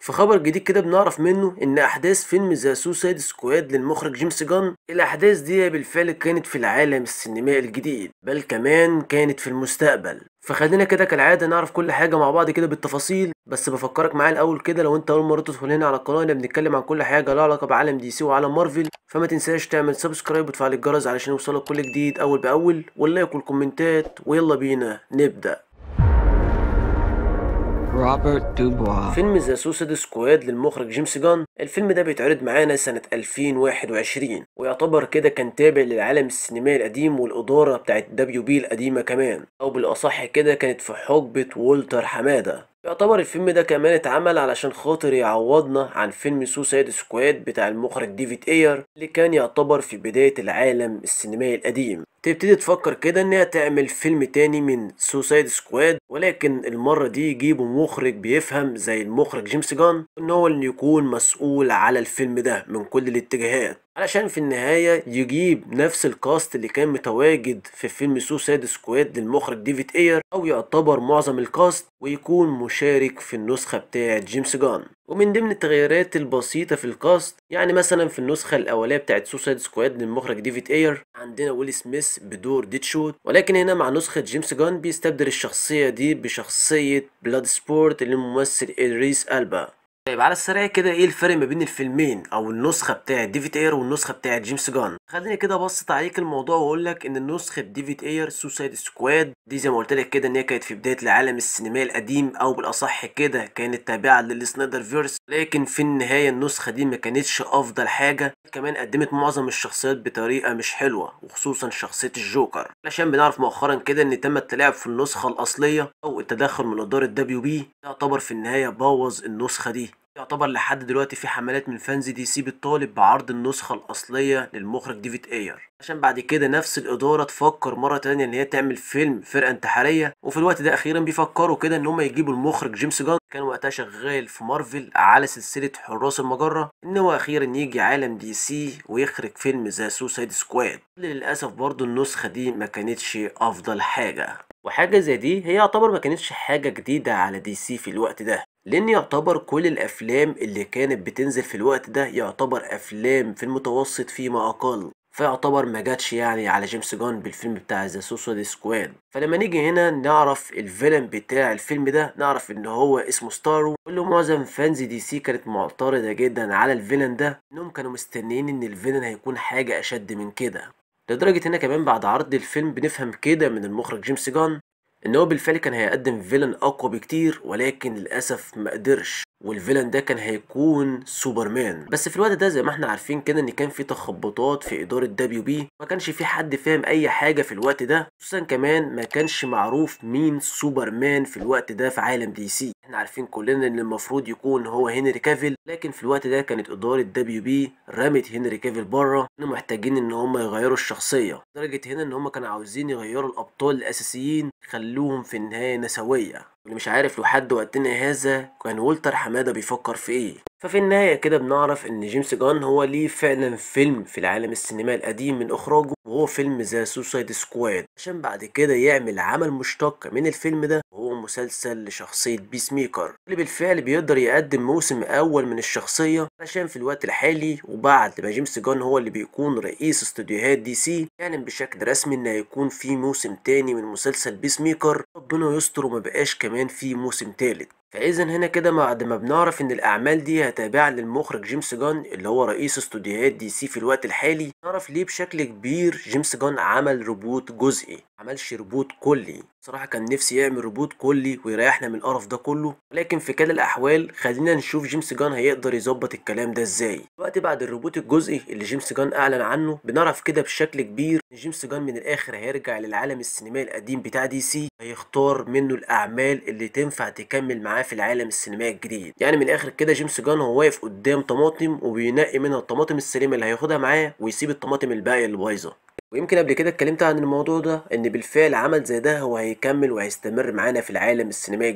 في خبر جديد كده بنعرف منه ان احداث فيلم ذا سوسايد سكواد للمخرج جيمس جان الاحداث دي بالفعل كانت في العالم السينمائي الجديد بل كمان كانت في المستقبل فخلينا كده كالعاده نعرف كل حاجه مع بعض كده بالتفاصيل بس بفكرك معايا الاول كده لو انت اول مره تدخل هنا على القناه اللي بنتكلم عن كل حاجه لها علاقه بعالم دي سي وعالم مارفل فما تنساش تعمل سبسكرايب وتفعل الجرس علشان يوصلك كل جديد اول باول واللايك والكومنتات ويلا بينا نبدا Robert Dubois. فيلم ذا سوسيد سكواد للمخرج جيمس جان الفيلم ده بيتعرض معانا سنة 2021 ويعتبر كده كان تابع للعالم السينمائي القديم والإدارة بتاعت دبليو بي القديمة كمان أو بالأصح كده كانت في حقبة وولتر حمادة يعتبر الفيلم ده كمان اتعمل علشان خاطر يعوضنا عن فيلم سوسايد سكواد بتاع المخرج ديفيد اير اللي كان يعتبر في بداية العالم السينمائي القديم تبتدي تفكر كده انها تعمل فيلم تاني من سوسايد سكواد ولكن المرة دي يجيبوا مخرج بيفهم زي المخرج جيمس جان ان هو اللي يكون مسؤول على الفيلم ده من كل الاتجاهات علشان في النهاية يجيب نفس الكاست اللي كان متواجد في فيلم سوسايد سكواد للمخرج ديفيد اير او يعتبر معظم الكاست ويكون مشارك في النسخة بتاعة جيمس جان ومن ضمن التغييرات البسيطة في الكاست يعني مثلا في النسخة الأولية بتاعت سوسايد سكواد للمخرج ديفيد اير عندنا ويل سميث بدور ديتشوت ولكن هنا مع نسخة جيمس جان بيستبدل الشخصية دي بشخصية بلاد سبورت للممثل إدريس ألبا طيب على السريع كده ايه الفرق ما بين الفيلمين او النسخه بتاعه ديفيد اير والنسخه بتاعه جيمس جان خليني كده ابسط عليك الموضوع واقول لك ان نسخه ديفيد اير سوسايد سكواد دي زي ما قلت لك كده ان هي كانت في بدايه العالم السينمائي القديم او بالاصح كده كانت تابعه للسنايدر فيرس لكن في النهايه النسخه دي ما كانتش افضل حاجه كمان قدمت معظم الشخصيات بطريقه مش حلوه وخصوصا شخصيه الجوكر علشان بنعرف مؤخرا كده ان تم التلاعب في النسخه الاصليه او التدخل من اداره دبليو بي يعتبر في النهايه بوظ النسخه دي يعتبر لحد دلوقتي في حملات من فانز دي سي بتطالب بعرض النسخة الأصلية للمخرج ديفيد اير عشان بعد كده نفس الإدارة تفكر مرة تانية إن هي تعمل فيلم فرقة انتحارية وفي الوقت ده أخيرا بيفكروا كده إن هما يجيبوا المخرج جيمس جان كان وقتها شغال في مارفل على سلسلة حراس المجرة إن هو أخيرا يجي عالم دي سي ويخرج فيلم ذا سوسايد سكواد للأسف برضو النسخة دي ما كانتش أفضل حاجة وحاجة زي دي هي يعتبر ما كانتش حاجة جديدة على دي سي في الوقت ده لان يعتبر كل الافلام اللي كانت بتنزل في الوقت ده يعتبر افلام في المتوسط فيما اقل فيعتبر ما جاتش يعني على جيمس جان بالفيلم بتاع ذا سوسايد سكواد فلما نيجي هنا نعرف الفيلن بتاع الفيلم ده نعرف ان هو اسمه ستارو واللي معظم فانز دي سي كانت معترضة جدا على الفيلن ده انهم كانوا مستنيين ان الفيلن هيكون حاجة اشد من كده لدرجة هنا كمان بعد عرض الفيلم بنفهم كده من المخرج جيمس جان ان هو بالفعل كان هيقدم فيلن اقوى بكتير ولكن للاسف ما قدرش والفيلن ده كان هيكون سوبرمان بس في الوقت ده زي ما احنا عارفين كده ان كان في تخبطات في اداره دبليو بي ما كانش في حد فاهم اي حاجه في الوقت ده خصوصا كمان ما كانش معروف مين سوبرمان في الوقت ده في عالم دي سي احنا عارفين كلنا ان المفروض يكون هو هنري كافيل لكن في الوقت ده كانت اداره دبليو بي رمت هنري كافيل بره انهم محتاجين ان هم يغيروا الشخصيه لدرجه هنا ان هم كانوا عاوزين يغيروا الابطال الاساسيين خلوهم في النهايه نسويه واللي مش عارف لحد وقتنا هذا كان والتر حماده بيفكر في ايه ففي النهاية كده بنعرف إن جيمس جان هو ليه فعلا فيلم في العالم السينمائي القديم من إخراجه وهو فيلم ذا سوسايد سكواد عشان بعد كده يعمل عمل مشتق من الفيلم ده وهو مسلسل لشخصية بيس ميكر اللي بالفعل بيقدر يقدم موسم أول من الشخصية عشان في الوقت الحالي وبعد ما جيمس جان هو اللي بيكون رئيس استوديوهات دي سي يعلن بشكل رسمي إن هيكون في موسم تاني من مسلسل بيس ميكر ربنا يستر ومبقاش كمان في موسم تالت فاذا هنا كده بعد ما بنعرف ان الاعمال دي هتابعة للمخرج جيمس جان اللي هو رئيس استوديوهات دي سي في الوقت الحالي نعرف ليه بشكل كبير جيمس جان عمل ريبوت جزئي عملش ريبوت كلي صراحة كان نفسي يعمل ريبوت كلي ويريحنا من القرف ده كله ولكن في كلا الاحوال خلينا نشوف جيمس جان هيقدر يظبط الكلام ده ازاي دلوقتي بعد الريبوت الجزئي اللي جيمس جان اعلن عنه بنعرف كده بشكل كبير ان جيمس جان من الاخر هيرجع للعالم السينمائي القديم بتاع دي سي هيختار منه الاعمال اللي تنفع تكمل معاه في العالم السينمائي الجديد يعني من الاخر كده جيمس جان هو واقف قدام طماطم وبينقي منها الطماطم السليمه اللي هياخدها معاه ويسيب الطماطم الباقيه اللي بايظه ويمكن قبل كده اتكلمت عن الموضوع ده ان بالفعل عمل زي ده هو هيكمل وهيستمر معانا في العالم السينمائي الجديد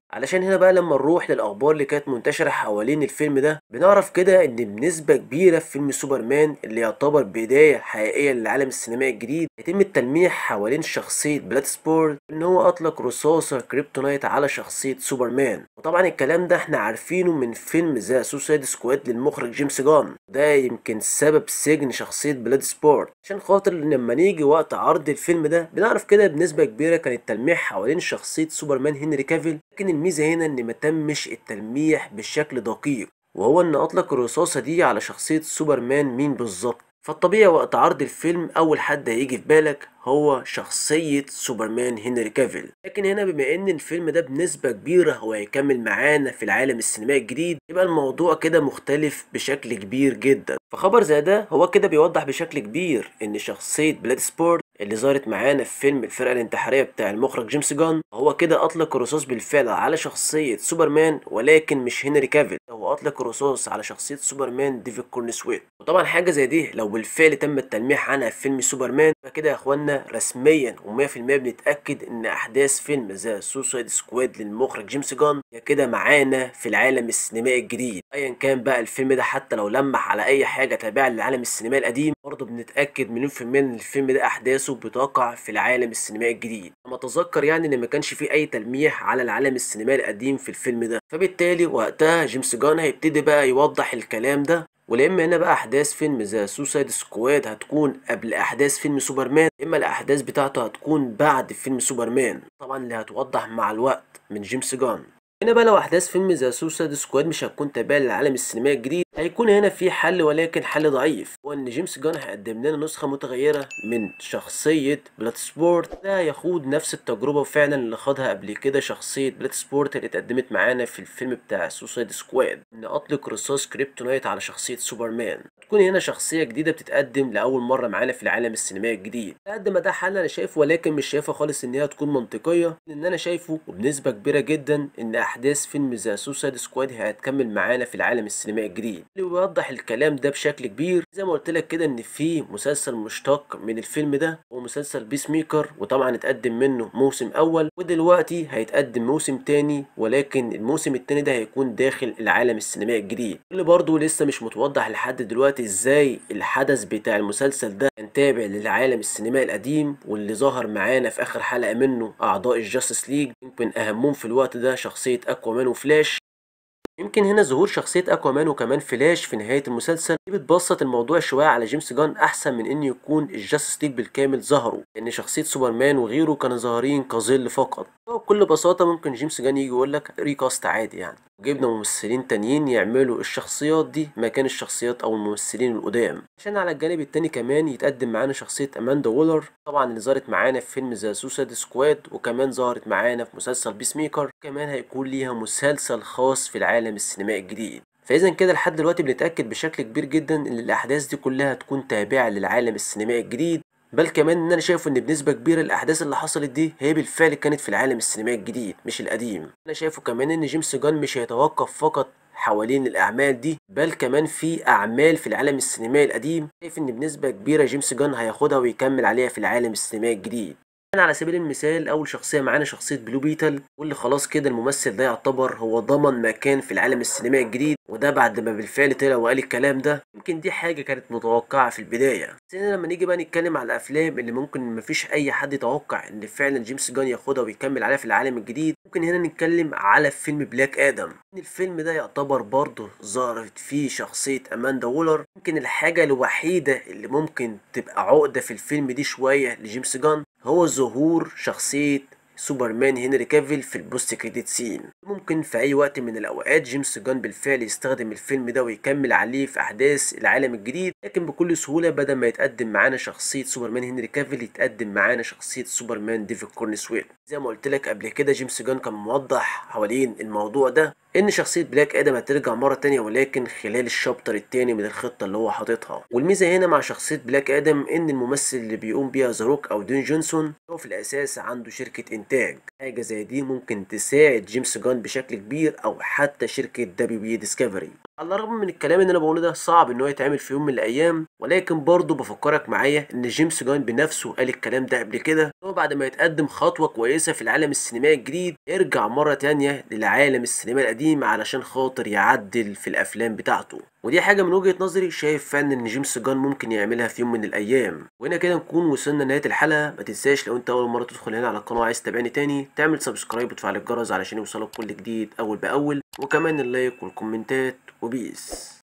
علشان هنا بقى لما نروح للاخبار اللي كانت منتشره حوالين الفيلم ده بنعرف كده ان بنسبه كبيره في فيلم سوبرمان اللي يعتبر بدايه حقيقيه للعالم السينمائي الجديد يتم التلميح حوالين شخصيه بلاد سبورت ان هو اطلق رصاصه كريبتونايت على شخصيه سوبرمان وطبعا الكلام ده احنا عارفينه من فيلم ذا سوسايد سكواد للمخرج جيمس جان ده يمكن سبب سجن شخصيه بلاد سبورت عشان خاطر لما نيجي وقت عرض الفيلم ده بنعرف كده بنسبه كبيره كان التلميح حوالين شخصيه سوبرمان هنري كافيل لكن الميزه هنا ان ما تمش التلميح بشكل دقيق وهو ان اطلق الرصاصه دي على شخصيه سوبرمان مين بالظبط فالطبيعي وقت عرض الفيلم اول حد هيجي في بالك هو شخصية سوبرمان هنري كافيل لكن هنا بما ان الفيلم ده بنسبة كبيرة هو هيكمل معانا في العالم السينمائي الجديد يبقى الموضوع كده مختلف بشكل كبير جدا فخبر زي ده هو كده بيوضح بشكل كبير ان شخصية بلاد سبورت اللي ظهرت معانا في فيلم الفرقة الانتحارية بتاع المخرج جيمس جان هو كده أطلق الرصاص بالفعل على شخصية سوبرمان ولكن مش هنري كافيل هو أطلق الرصاص على شخصية سوبرمان ديفيد كورنسويت وطبعا حاجة زي دي لو بالفعل تم التلميح عنها في فيلم سوبرمان فكده يا اخوانا رسميا و100% بنتأكد إن أحداث فيلم ذا سوسايد سكواد للمخرج جيمس جان هي كده معانا في العالم السينمائي الجديد أيا كان بقى الفيلم ده حتى لو لمح على أي حاجة تابعة للعالم السينمائي القديم برضه بنتأكد مليون في المية إن الفيلم ده أحداثه بتقع في العالم السينمائي الجديد انا اتذكر يعني ان ما كانش فيه اي تلميح على العالم السينمائي القديم في الفيلم ده فبالتالي وقتها جيمس جان هيبتدي بقى يوضح الكلام ده ولما هنا بقى احداث فيلم ذا سوسايد سكواد هتكون قبل احداث فيلم سوبرمان اما الاحداث بتاعته هتكون بعد فيلم سوبرمان طبعا اللي هتوضح مع الوقت من جيمس جان هنا بقى لو احداث فيلم ذا سوسايد سكواد مش هتكون تابعه للعالم السينمائي الجديد هيكون هنا في حل ولكن حل ضعيف هو ان جيمس جان هيقدم لنا نسخه متغيره من شخصيه بلاد سبورت ده يخوض نفس التجربه فعلا اللي خاضها قبل كده شخصيه بلاد سبورت اللي اتقدمت معانا في الفيلم بتاع سوسايد سكواد ان اطلق رصاص كريبتونايت على شخصيه سوبرمان تكون هنا شخصيه جديده بتتقدم لاول مره معانا في العالم السينمائي الجديد قد ما ده حل انا شايفه ولكن مش شايفه خالص ان هي تكون منطقيه لان انا شايفه وبنسبه كبيره جدا ان احداث فيلم ذا سوسايد سكواد هتكمل معانا في العالم السينمائي الجديد اللي بيوضح الكلام ده بشكل كبير زي ما قلت لك كده ان في مسلسل مشتق من الفيلم ده هو مسلسل بيس ميكر وطبعا اتقدم منه موسم اول ودلوقتي هيتقدم موسم تاني ولكن الموسم التاني ده هيكون داخل العالم السينمائي الجديد اللي برضه لسه مش متوضح لحد دلوقتي ازاي الحدث بتاع المسلسل ده كان تابع للعالم السينمائي القديم واللي ظهر معانا في اخر حلقه منه اعضاء الجاستس ليج يمكن اهمهم في الوقت ده شخصيه اكوامان وفلاش يمكن هنا ظهور شخصية أكوامان وكمان فلاش في نهاية المسلسل دي بتبسط الموضوع شوية على جيمس جان أحسن من إن يكون الجاستس ليج بالكامل ظهروا لأن شخصية سوبرمان وغيره كانوا ظاهرين كظل فقط بكل بساطة ممكن جيمس جان يجي يقول لك ريكاست عادي يعني وجبنا ممثلين تانيين يعملوا الشخصيات دي مكان الشخصيات او الممثلين القدام عشان على الجانب التاني كمان يتقدم معانا شخصية اماندا وولر طبعا اللي ظهرت معانا في فيلم ذا سوسايد سكواد وكمان ظهرت معانا في مسلسل بيس ميكر كمان هيكون ليها مسلسل خاص في العالم السينمائي الجديد فاذا كده لحد دلوقتي بنتاكد بشكل كبير جدا ان الاحداث دي كلها هتكون تابعه للعالم السينمائي الجديد بل كمان ان انا شايف ان بنسبه كبيره الاحداث اللي حصلت دي هي بالفعل كانت في العالم السينمائي الجديد مش القديم انا شايفه كمان ان جيمس جان مش هيتوقف فقط حوالين الاعمال دي بل كمان في اعمال في العالم السينمائي القديم شايف ان بنسبه كبيره جيمس جان هياخدها ويكمل عليها في العالم السينمائي الجديد يعني على سبيل المثال اول شخصيه معانا شخصيه بلو بيتل واللي خلاص كده الممثل ده يعتبر هو ضمن مكان في العالم السينمائي الجديد وده بعد ما بالفعل طلع وقال الكلام ده يمكن دي حاجه كانت متوقعه في البدايه بس هنا لما نيجي بقى نتكلم على الافلام اللي ممكن مفيش اي حد يتوقع ان فعلا جيمس جان ياخدها ويكمل عليها في العالم الجديد ممكن هنا نتكلم على فيلم بلاك ادم ان الفيلم ده يعتبر برضه ظهرت فيه شخصيه اماندا وولر يمكن الحاجه الوحيده اللي ممكن تبقى عقده في الفيلم دي شويه لجيمس جان هو ظهور شخصية سوبرمان هنري كافيل في البوست كريديت سين ممكن في اي وقت من الاوقات جيمس جان بالفعل يستخدم الفيلم ده ويكمل عليه في احداث العالم الجديد لكن بكل سهوله بدل ما يتقدم معانا شخصيه سوبرمان هنري كافيل يتقدم معانا شخصيه سوبرمان ديفيد كورنسويل زي ما قلت لك قبل كده جيمس جان كان موضح حوالين الموضوع ده ان شخصيه بلاك ادم هترجع مره تانية ولكن خلال الشابتر التاني من الخطه اللي هو حاططها والميزه هنا مع شخصيه بلاك ادم ان الممثل اللي بيقوم بيها زاروك او دين جونسون هو في الاساس عنده شركه انتاج حاجه زي دي ممكن تساعد جيمس جان بشكل كبير او حتى شركه دبليو بي ديسكفري على الرغم من الكلام اللي انا بقوله ده صعب ان هو يتعمل في يوم من الايام ولكن برضه بفكرك معايا ان جيمس جان بنفسه قال الكلام ده قبل كده هو بعد ما يتقدم خطوه كويسه في العالم السينمائي الجديد يرجع مره تانية للعالم السينمائي القديم علشان خاطر يعدل في الافلام بتاعته ودي حاجه من وجهه نظري شايف فعلا ان جيمس جان ممكن يعملها في يوم من الايام وهنا كده نكون وصلنا لنهايه الحلقه ما تنساش لو انت اول مره تدخل هنا على القناه وعايز تتابعني تاني تعمل سبسكرايب وتفعل الجرس علشان يوصلك كل جديد اول باول وكمان اللايك والكومنتات وبيس